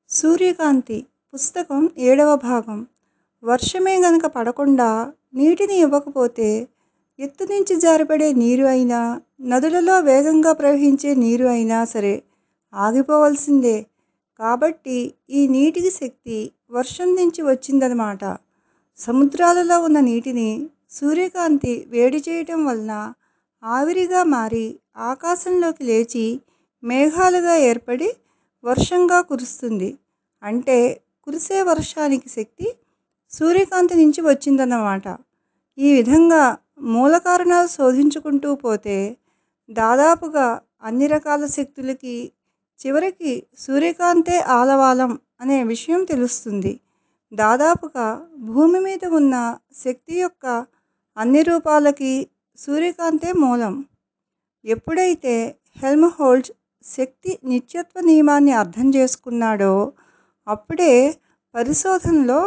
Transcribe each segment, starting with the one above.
సూర్యకాంతి పుస్తకం ఏడవ భాగం వర్షమే గనక పడకుండా నీటిని ఇవ్వకపోతే ఎత్తు నుంచి జారిపడే నీరు అయినా నదులలో వేగంగా ప్రవహించే నీరు అయినా సరే ఆగిపోవలసిందే కాబట్టి ఈ నీటికి శక్తి వర్షం నుంచి వచ్చిందన్నమాట సముద్రాలలో ఉన్న నీటిని సూర్యకాంతి వేడి చేయటం వలన ఆవిరిగా మారి ఆకాశంలోకి లేచి మేఘాలుగా ఏర్పడి వర్షంగా కురుస్తుంది అంటే కురిసే వర్షానికి శక్తి సూర్యకాంతి నుంచి వచ్చిందన్నమాట ఈ విధంగా మూల కారణాలు శోధించుకుంటూ పోతే దాదాపుగా అన్ని రకాల శక్తులకి చివరికి సూర్యకాంతే ఆలవాలం అనే విషయం తెలుస్తుంది దాదాపుగా భూమి మీద ఉన్న శక్తి యొక్క అన్ని రూపాలకి సూర్యకాంతే మూలం ఎప్పుడైతే హెల్మ్హోల్ట్జ్ శక్తి నిత్యత్వ నియమాన్ని అర్థం చేసుకున్నాడో అప్పుడే పరిశోధనలో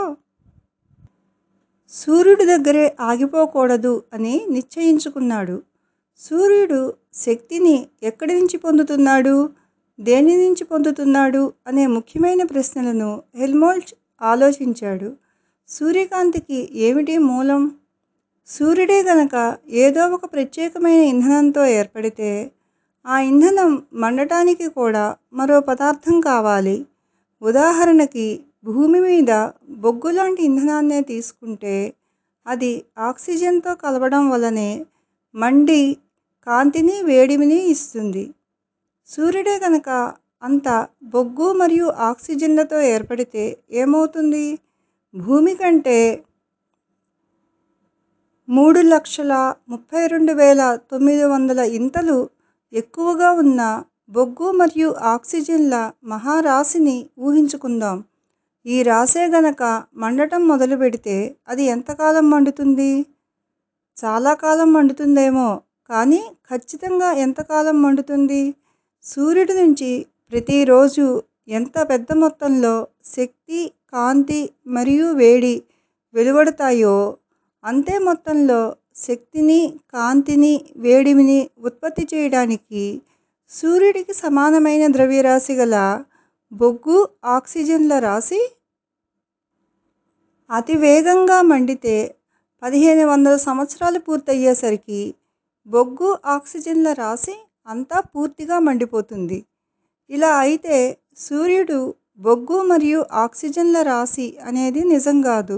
సూర్యుడి దగ్గరే ఆగిపోకూడదు అని నిశ్చయించుకున్నాడు సూర్యుడు శక్తిని ఎక్కడి నుంచి పొందుతున్నాడు దేని నుంచి పొందుతున్నాడు అనే ముఖ్యమైన ప్రశ్నలను హెల్మోల్ట్జ్ ఆలోచించాడు సూర్యకాంతికి ఏమిటి మూలం సూర్యుడే గనక ఏదో ఒక ప్రత్యేకమైన ఇంధనంతో ఏర్పడితే ఆ ఇంధనం మండటానికి కూడా మరో పదార్థం కావాలి ఉదాహరణకి భూమి మీద బొగ్గు లాంటి ఇంధనాన్నే తీసుకుంటే అది ఆక్సిజన్తో కలవడం వలనే మండి కాంతిని వేడిమిని ఇస్తుంది సూర్యుడే కనుక అంత బొగ్గు మరియు ఆక్సిజన్లతో ఏర్పడితే ఏమవుతుంది భూమి కంటే మూడు లక్షల ముప్పై రెండు వేల తొమ్మిది వందల ఇంతలు ఎక్కువగా ఉన్న బొగ్గు మరియు ఆక్సిజన్ల మహారాశిని ఊహించుకుందాం ఈ రాశే గనక మండటం మొదలు పెడితే అది ఎంతకాలం మండుతుంది చాలా కాలం మండుతుందేమో కానీ ఖచ్చితంగా ఎంతకాలం మండుతుంది సూర్యుడి నుంచి ప్రతిరోజు ఎంత పెద్ద మొత్తంలో శక్తి కాంతి మరియు వేడి వెలువడతాయో అంతే మొత్తంలో శక్తిని కాంతిని వేడిమిని ఉత్పత్తి చేయడానికి సూర్యుడికి సమానమైన ద్రవ్యరాశి గల బొగ్గు ఆక్సిజన్ల రాశి అతి వేగంగా మండితే పదిహేను వందల సంవత్సరాలు పూర్తయ్యేసరికి బొగ్గు ఆక్సిజన్ల రాశి అంతా పూర్తిగా మండిపోతుంది ఇలా అయితే సూర్యుడు బొగ్గు మరియు ఆక్సిజన్ల రాశి అనేది నిజం కాదు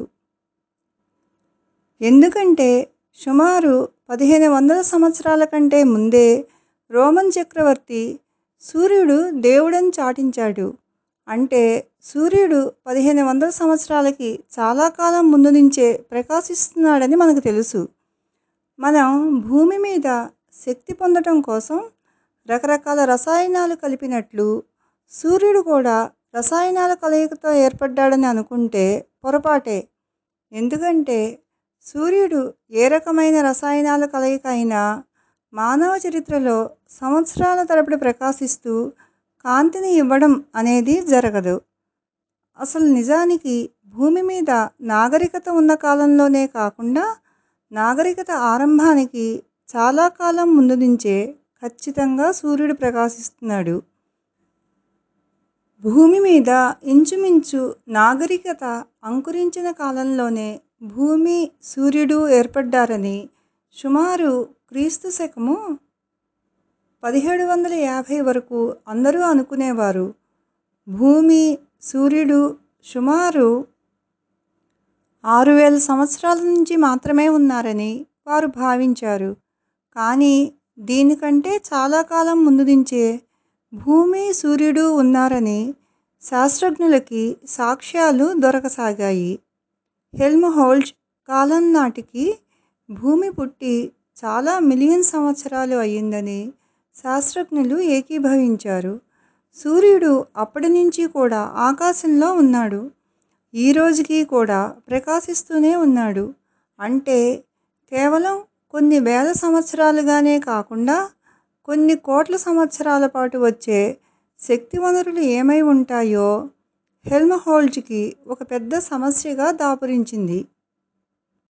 ఎందుకంటే సుమారు పదిహేను వందల సంవత్సరాల కంటే ముందే రోమన్ చక్రవర్తి సూర్యుడు దేవుడని చాటించాడు అంటే సూర్యుడు పదిహేను వందల సంవత్సరాలకి చాలా కాలం ముందు నుంచే ప్రకాశిస్తున్నాడని మనకు తెలుసు మనం భూమి మీద శక్తి పొందటం కోసం రకరకాల రసాయనాలు కలిపినట్లు సూర్యుడు కూడా రసాయనాల కలయికతో ఏర్పడ్డాడని అనుకుంటే పొరపాటే ఎందుకంటే సూర్యుడు ఏ రకమైన రసాయనాల కలయిక అయినా మానవ చరిత్రలో సంవత్సరాల తరబడి ప్రకాశిస్తూ కాంతిని ఇవ్వడం అనేది జరగదు అసలు నిజానికి భూమి మీద నాగరికత ఉన్న కాలంలోనే కాకుండా నాగరికత ఆరంభానికి చాలా కాలం ముందు నుంచే ఖచ్చితంగా సూర్యుడు ప్రకాశిస్తున్నాడు భూమి మీద ఇంచుమించు నాగరికత అంకురించిన కాలంలోనే భూమి సూర్యుడు ఏర్పడ్డారని సుమారు క్రీస్తు శకము పదిహేడు వందల యాభై వరకు అందరూ అనుకునేవారు భూమి సూర్యుడు సుమారు ఆరు వేల సంవత్సరాల నుంచి మాత్రమే ఉన్నారని వారు భావించారు కానీ దీనికంటే చాలా కాలం ముందు నుంచే భూమి సూర్యుడు ఉన్నారని శాస్త్రజ్ఞులకి సాక్ష్యాలు దొరకసాగాయి హెల్మ్హోల్ట్జ్ కాలం నాటికి భూమి పుట్టి చాలా మిలియన్ సంవత్సరాలు అయ్యిందని శాస్త్రజ్ఞులు ఏకీభవించారు సూర్యుడు అప్పటి నుంచి కూడా ఆకాశంలో ఉన్నాడు ఈ రోజుకి కూడా ప్రకాశిస్తూనే ఉన్నాడు అంటే కేవలం కొన్ని వేల సంవత్సరాలుగానే కాకుండా కొన్ని కోట్ల సంవత్సరాల పాటు వచ్చే శక్తి వనరులు ఏమై ఉంటాయో హెల్మ్హోల్ట్జ్కి ఒక పెద్ద సమస్యగా దాపురించింది